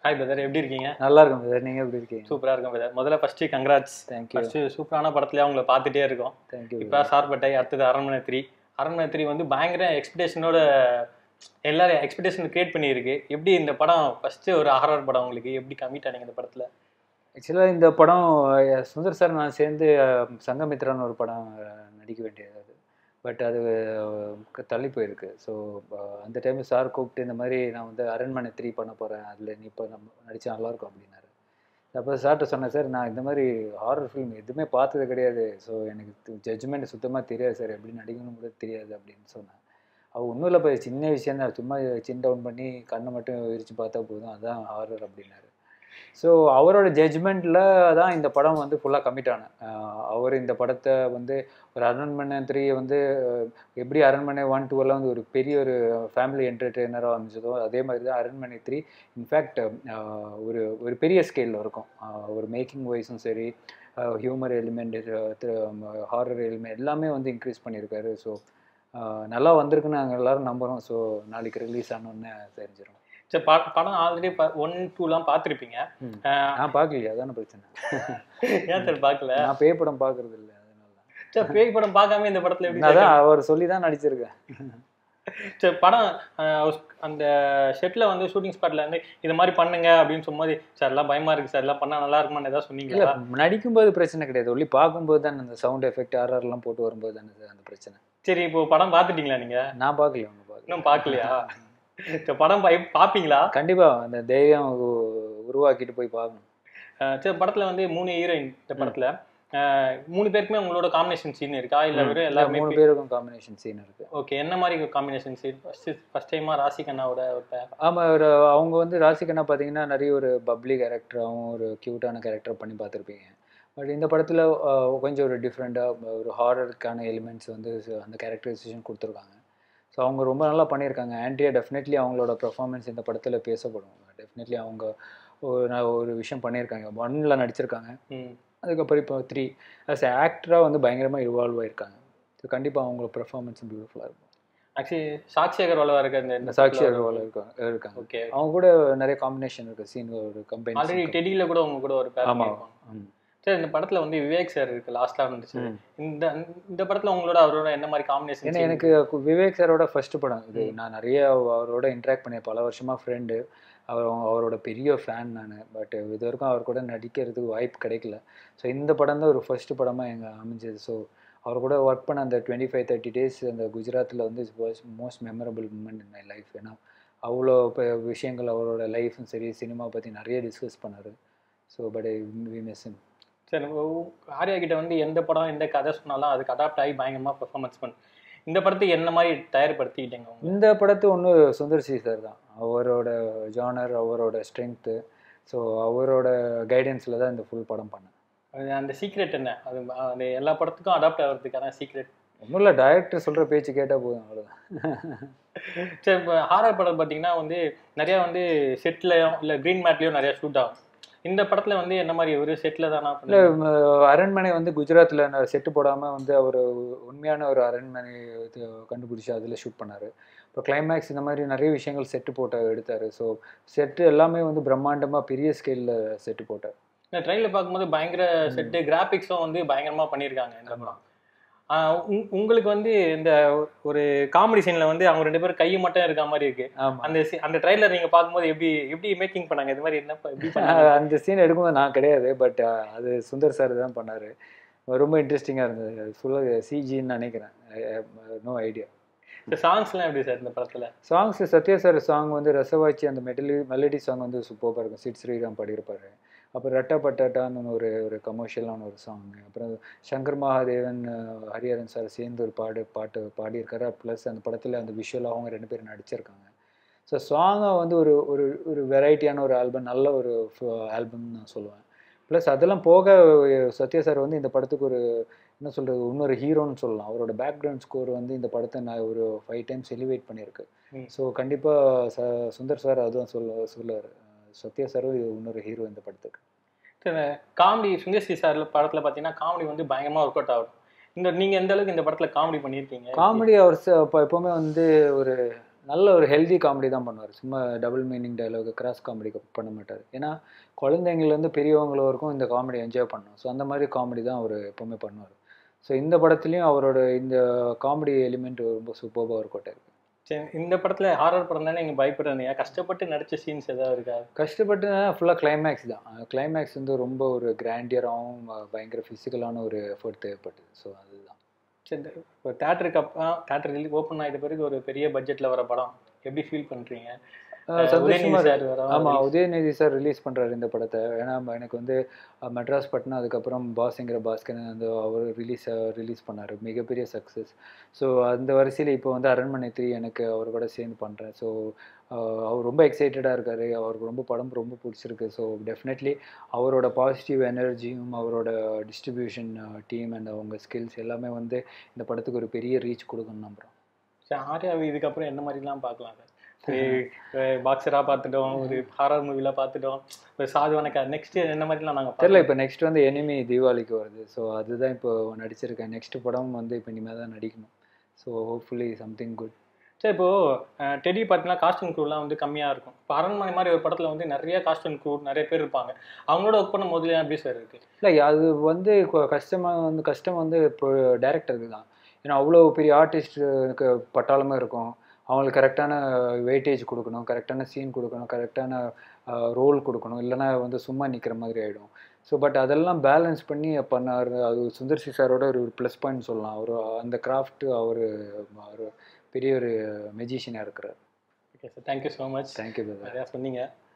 Hi brother எப்படி இருக்கீங்க நல்லா இருக்கும் பிரதர் நீங்க எப்படி இருக்கீங்க சூப்பரா இருக்கும் பிரதர் முதல்ல ஃபர்ஸ்ட் கங்க்ராட்ஸ் தேங்க்யூ ஃபர்ஸ்ட் சூப்பரான படத்துலயே உங்களை பார்த்துட்டே இருக்கோம் தேங்க்யூ இப்போ சார்பட்டை அடுத்தது அரண்மனை த்ரீ அரண்மனை த்ரீ வந்து பயங்கர எக்ஸ்பெக்டேஷனோட எல்லாரும் எக்ஸ்பெக்டேஷன் கிரியேட் பண்ணியிருக்கு எப்படி இந்த படம் ஃபர்ஸ்ட் ஒரு ஹாரர் படம் உங்களுக்கு எப்படி கமிட் ஆனீங்க இந்த படத்துல ஆக்சுவலாக இந்த படம் அஹ், சுந்தர் சார் நான் சேர்ந்து அஹ், சங்கமித்ரான்னு ஒரு படம் அஹ், நடிக்க வேண்டியது அது பட் அது அஹ், தள்ளி போயிருக்கு ஸோ அந்த டைம் சார் கூப்பிட்டு இந்த மாதிரி நான் வந்து அரண்மனை த்ரீ பண்ண போகிறேன் அதில் நீ இப்போ நம்ம நடிச்சா நல்லாயிருக்கும் அப்படின்னாரு அப்போ சார்கிட்ட சொன்னேன் சார் நான் இந்த மாதிரி ஹாரர் ஃபிலிம் எதுவுமே பார்த்தது கிடையாது ஸோ எனக்கு ஜட்ஜ்மெண்ட் சுத்தமாக தெரியாது சார் எப்படி நடிக்கணும் கூட தெரியாது அப்படின்னு சொன்னேன் அவ ஒன்றும் இல்லை இப்போ சின்ன விஷயம் தான் சும்மா சின் டவுன் பண்ணி கண்ணை மட்டும் விரித்து பார்த்தா போதும் அதான் ஹாரர் அப்படின்னாரு ஸோ அவரோட ஜட்ஜ்மெண்ட்டில் தான் இந்த படம் வந்து ஃபுல்லாக கமிட் ஆனேன் அஹ் அவர் இந்த படத்தை வந்து ஒரு அரண்மனை த்ரீ வந்து அஹ், எப்படி அரண்மனை ஒன் டூவெல்லாம் வந்து ஒரு பெரிய ஒரு ஃபேமிலி என்டர்டெய்னராக அமைஞ்சதோ அதே மாதிரி தான் அரண்மனை த்ரீ இன்ஃபேக்ட் ஒரு ஒரு பெரிய ஸ்கேலில் இருக்கும் அஹ், ஒரு மேக்கிங் வைஸும் சரி ஹியூமர் எலிமெண்ட் ஹாரர் எலிமெண்ட் எல்லாமே வந்து இன்க்ரீஸ் பண்ணியிருக்காரு ஸோ நல்லா வந்திருக்குன்னு நாங்கள் எல்லாரும் நம்புகிறோம் ஸோ நாளைக்கு ரிலீஸ் ஆனோடனே தெரிஞ்சிடும் சரி ப- படம் ஆல்ரெடி ஒன் டூலாம் பார்த்துருப்பீங்க ம். நான் பார்க்கலையா அதான பிரச்சனை ஏன் சார் பார்க்கல நான் பேய் படம் பார்க்கறது இல்லை அதனால தான். சரி பேய் படம் பார்க்காம இந்த படத்துல எப்படி நான் அதான் அவர் சொல்லி தான் நடிச்சிருக்கேன் சரி படம் அஹ், அந்த செட்ல வந்து ஷூட்டிங் ஸ்பாட்ல வந்து இது மாதிரி பண்ணுங்க அப்படின்னு சொல்லும்போது சார் எல்லாம் பயமா இருக்கு சார் எல்லாம் பண்ணா நல்லா இருக்குமான்னு ஏதாவது இல்ல சொன்னீங்களா நடிக்கும்போது பிரச்சனை கிடையாது ஒன்லி பார்க்கும்போது தான் அந்த சவுண்ட் எஃபெக்ட் ஆர்ஆர்லாம் போட்டு வரும்போது தானே சார் அந்த பிரச்சனை சரி இப்போ படம் பார்த்துட்டீங்களா நீங்க நான் பார்க்கல ஒன்றும் பார்க்கல இன்னும் பார்க்கலையா சரி படம் பா- பாப்பீங்களா கண்டிப்பா அந்த தைரியம் உ- உருவாக்கிட்டு போய் பார்க்கணும் அஹ், சரி படத்துல வந்து மூணு ஹீரோயின் இந்த படத்துல அஹ், மூணு பேருக்குமே உங்களோட காம்பினேஷன் சீன் இருக்கா இல்ல வெறும் இல்ல, எல்லாருமே மூணு பேருக்கும் காம்பினேஷன் சீன் இருக்கு ஓகே என்ன மாதிரி காம்பினேஷன் சீன் ஃபர்ஸ்ட் ஃபர்ஸ்ட் டைமா ராசி கண்ணாவோட ஒரு pair. ஆமா ஒரு அவங்க வந்து ராசிகண்ணா பார்த்தீங்கன்னா நிறைய ஒரு பப்ளி கேரக்டராகவும் ஒரு க்யூட்டான கேரக்டர் பண்ணி பார்த்துருப்பீங்க பட் இந்த படத்தில் கொஞ்சம் ஒரு டிஃப்ரெண்ட்டாக ஒரு ஹாரருக்கான எலிமெண்ட்ஸ் வந்து அந்த கேரக்டரைசேஷன் கொடுத்துருக்காங்க ஸோ அவங்க ரொம்ப நல்லா பண்ணியிருக்காங்க ஆண்ட்ரியா டெஃபினெட்லி அவங்களோட பெர்ஃபார்மன்ஸ் இந்த படத்தில் பேசப்படும் டெஃபினெட்லி அவங்க ஒரு நான் ஒரு விஷயம் பண்ணியிருக்காங்க ஒன்னில் நடிச்சிருக்காங்க ம் அதுக்கப்புறம் இப்போ த்ரீ அஸ் ஆக்டராக வந்து பயங்கரமாக இவால்வ் ஆயிருக்காங்க ஸோ கண்டிப்பாக அவங்களோட பெர்ஃபார்மன்ஸ் பியூட்டிஃபுல்லாக இருக்கும் ஆக்சுவலி சாக்ஷி அகர்வாலா இருக்க இந்த இந்த சாட்சி அகர்வால் இருக்காங்க இருக்காங்க ஓகே அவங்க கூட நிறைய காம்பினேஷன் இருக்கு சீன் ஒரு கம்பெனி ஆல்ரெடி டெடியில கூட உங்க கூட ஒரு பேர் ஆமா பண்ணிருப்பாங்க ம். சரி இந்த படத்துல வந்து விவேக் சார் இருக்கு லாஸ்டா இருந்துச்சு ம். இந்த இந்த படத்துல உங்களோட அவரோட என்ன மாதிரி காம்பினேஷன் ஏன்னா எனக்கு கு- விவேக் சாரோட ஃபர்ஸ்ட் படம் இது ம். நான் நிறைய அவரோட இன்ட்ராக்ட் பண்ணேன் பல வருஷமா ஃப்ரெண்டு அவர் அவரோட பெரிய ஃபேன் நான் பட் இது வரைக்கும் அவர் கூட நடிக்கிறதுக்கு வாய்ப்பு கிடைக்கல ஸோ இந்த படம் தான் ஒரு ஃபர்ஸ்ட் படமாக எங்கள் அமைஞ்சது ஸோ அவர் கூட ஒர்க் பண்ண அந்த டுவெண்ட்டி ஃபைவ் தேர்ட்டி டேஸ் அந்த குஜராத்தில் வந்து most memorable moment in my life ஏன்னா அவ்வளோ இப்போ விஷயங்கள் அவரோட லைஃப்பும் சரி சினிமா பற்றி நிறைய டிஸ்கஸ் பண்ணார் so but we miss him சரி உ- ஆர்யா கிட்ட வந்து எந்த படம் எந்த கதை சொன்னாலும் அதுக்கு அடாப்ட் ஆகி பயங்கரமா பெர்ஃபார்மன்ஸ் பண்ணு இந்த படத்துக்கு என்ன மாதிரி தயார்படுத்திக்கிட்டீங்க உங்க இந்த படத்து ஒன்று சுந்தர் சி சார் தான் அவரோட ஜானர் அவரோட ஸ்ட்ரென்த்து ஸோ அவரோட கைடன்ஸில் தான் இந்த ஃபுல் படம் பண்ணேன் அது அந்த சீக்ரெட் என்ன அது அது எல்லா படத்துக்கும் அடாப்ட் ஆகிறதுக்கான சீக்ரெட் ஒன்றும் இல்லை டைரக்டர் சொல்கிற பேச்சு கேட்டால் போதும் அவ்வளோதான் சரி இப்போ ஹாரர் படம் பார்த்தீங்கன்னா வந்து நிறைய வந்து செட்லயும் இல்லை க்ரீன் மேட்லயும் நிறைய ஷூட் ஆகும் இந்த படத்துல வந்து என்ன மாதிரி ஒரு செட்ல தானா இல்லை அரண்மனை வந்து குஜராத்தில் செட்டு போடாமல் வந்து அவர் உண்மையான ஒரு அரண்மனை இது கண்டுபிடிச்சி அதில் ஷூட் பண்ணார் இப்போ கிளைமேக்ஸ் இந்த மாதிரி நிறைய விஷயங்கள் செட்டு போட்ட எடுத்தார் ஸோ செட்டு எல்லாமே வந்து பிரம்மாண்டமாக பெரிய ஸ்கேலில் செட்டு போட்டார் இந்த ட்ரெயினில் பார்க்கும்போது பயங்கர செட்டு கிராபிக்ஸும் வந்து பயங்கரமா பண்ணியிருக்காங்க இந்த படம் ஆஹ் உங்- உங்களுக்கு வந்து இந்த ஒரு காமெடி சீன்ல வந்து அவங்க ரெண்டு பேரும் கை மட்டும் இருக்க மாதிரி இருக்கு ஆமாம் அந்த scene- அந்த ட்ரைலர் நீங்க பார்க்கும்போது எப்படி எப்படி மேக்கிங் பண்ணாங்க இது மாதிரி என்ன ப- எப்படி பண்ணாங்க அந்த சீன் எடுக்கும்போது நான் கிடையாது பட் அது சுந்தர் சார் தான் பண்ணார் ரொம்ப இன்ட்ரெஸ்டிங்காக இருந்தது ஃபுல்லாக சிஜின்னு நினைக்கிறேன் நோ ஐடியா இந்த சாங்ஸ்லாம் எப்படி சார் இந்த படத்துல சாங்ஸ் சத்யா சார் சாங் வந்து ரசவாச்சி அந்த மெடலி மெலடி சாங் வந்து சூப்பராக இருக்கும் சிட் ஸ்ரீராம் பாடியிருப்பாரு அப்புறம் ரட்ட பட்டாட்டான்னு ஒரு ஒரு கமர்ஷியலான ஒரு சாங் அப்புறம் சங்கர் மகாதேவன் அஹ், ஹரிஹரன் சார் சேர்ந்து ஒரு பாடு பாட்டு பாடியிருக்காரு ப்ளஸ் அந்த படத்தில் அந்த விஷுவலாக அவங்க ரெண்டு பேரும் நடிச்சிருக்காங்க ஸோ சாங்கை வந்து ஒரு ஒரு ஒரு வெரைட்டியான ஒரு ஆல்பம் நல்ல ஒரு ஆல்பம்னு நான் சொல்லுவேன் ப்ளஸ் அதெல்லாம் போக அஹ், சத்யா சார் வந்து இந்த படத்துக்கு ஒரு என்ன சொல்கிறது இன்னொரு ஹீரோன்னு சொல்லலாம் அவரோட பேக்ரவுண்ட் ஸ்கோர் வந்து இந்த படத்தை நான் ஒரு ஃபைவ் டைம்ஸ் எலிவேட் பண்ணியிருக்கு ம். ஸோ கண்டிப்பாக ச சுந்தர் சார் அதுவும் சொல்ல சொல்லுவார் சத்யா சாரும் இன்னொரு ஹீரோ இந்த படத்துக்கு காமெடி சுந்தர்சி சார் படத்துல பாத்தீங்கன்னா காமெடி வந்து பயங்கரமா ஒர்க் அவுட் ஆகும் இந்த நீங்க எந்த அளவுக்கு இந்த படத்துல காமெடி பண்ணியிருக்கீங்க காமெடி அவர் ச- இப்போ எப்போவுமே வந்து ஒரு நல்ல ஒரு ஹெல்தி காமெடி தான் பண்ணுவார் சும்மா double meaning dialogue gross comedy பண்ண மாட்டார் ஏன்னா குழந்தைங்கள்லேருந்து பெரியவங்கள வரைக்கும் இந்த காமெடி என்ஜாய் பண்ணணும் ஸோ அந்த மாதிரி காமெடி தான் அவர் எப்போவுமே பண்ணுவார் ஸோ இந்த படத்துலையும் அவரோட இந்த காமெடி எலிமெண்ட் ரொம்ப சூப்பராக ஒர்க் அவுட் இருக்கு சரி இந்த படத்துல ஹாரர் படம் தானே நீங்க பயப்படுறீங்க கஷ்டப்பட்டு நடிச்ச சீன்ஸ் ஏதாவது இருக்கா கஷ்டப்பட்டு ஃபுல்லாக கிளைமேக்ஸ் தான் கிளைமேக்ஸ் வந்து ரொம்ப ஒரு கிராண்டியராகவும் பயங்கர ஃபிசிக்கலான ஒரு எஃபர்ட் தேவைப்பட்டது ஸோ அதுதான் சரி இப்போ தேட்டருக்கு அப்புறம் தேட்டர் ரிலீஸ் ஓப்பன் ஆகிட்ட பிறகு ஒரு பெரிய பட்ஜெட்ல வர படம் எப்படி ஃபீல் பண்றீங்க அஹ் சந்தோஷமா உதயநிதி இருக்கு. சார் வர ஆமா உதயநிதி சார் ரிலீஸ் பண்றாரு இந்த படத்தை ஏன்னா எனக்கு வந்து அஹ், மெட்ராஸ் பட்னா அதுக்கப்புறம் பாஸ்ங்கிற பாஸ்கர் அந்த அவர் ரிலீஸ் ரிலீஸ் பண்ணாரு மிகப்பெரிய சக்ஸஸ் ஸோ அந்த வரிசையில் இப்போ வந்து அரண்மனை த்ரீ எனக்கு அவர் கூட சேர்ந்து பண்ணுறேன் ஸோ அவர் ரொம்ப எக்ஸைட்டடாக இருக்காரு அவருக்கு ரொம்ப படம் ரொம்ப பிடிச்சிருக்கு ஸோ டெஃபினெட்லி அவரோட பாசிட்டிவ் எனர்ஜியும் அவரோட டிஸ்ட்ரிபியூஷன் டீம் அண்ட் அவங்க ஸ்கில்ஸ் எல்லாமே வந்து இந்த படத்துக்கு ஒரு பெரிய ரீச் கொடுக்கணும்னு நம்புகிறோம் சரி ஆர்யாவை இதுக்கப்புறம் என்ன மாதிரிலாம் பார்க்கலாம் சார் பாக்ஸரா பார்த்துட்டோம் ஒரு ஹாரர் மூவில பார்த்துட்டோம் ஒரு சாதுவான நெக்ஸ்ட் என்ன மாதிரிலாம் நாங்க தெரியல பார்க்கலாம் இப்போ நெக்ஸ்ட் வந்து எனிமி தீபாவளிக்கு வருது ஸோ அதுதான் இப்போ நடிச்சிருக்கேன் நெக்ஸ்ட் படம் வந்து இப்போ இனிமேல் தான் நடிக்கணும் ஸோ ஹோப்ஃபுல்லி சம்திங் குட் சரி இப்போ அஹ், டெடி பார்த்தீங்கன்னா காஸ்டியூம் க்ரூலாம் வந்து கம்மியா இருக்கும் இப்போ அரண்மனை மாதிரி ஒரு படத்துல வந்து நிறைய காஸ்டியூம் க்ரூ நிறைய பேர் இருப்பாங்க அவங்களோட ஒர்க் பண்ணும் போது எப்படி சார் இருக்கு இல்லை அது வந்து கொ- கஷ்டமாக வந்து கஷ்டம் வந்து இப்போ டேரக்டருக்கு தான் ஏன்னா அவ்வளோ பெரிய ஆர்டிஸ்ட்டுக்கு பட்டாளமே இருக்கும் அவங்களுக்கு கரெக்டான வெயிட்டேஜ் கொடுக்கணும் கரெக்டான சீன் கொடுக்கணும் கரெக்டான ரோல் கொடுக்கணும் இல்லைன்னா வந்து சும்மா நிற்கிற மாதிரி ஆகிடும் ஸோ பட் அதெல்லாம் பேலன்ஸ் பண்ணி பண்ணார் அது சுந்தர் சி சாரோட ஒரு ப்ளஸ் பாயிண்ட் சொல்லலாம் அவர் அந்த கிராஃப்ட் அவர் ஒரு பெரிய ஒரு மெஜிஷியனாக இருக்கிறார் okay sir thank you so much thank you brother நிறையா சொன்னீங்க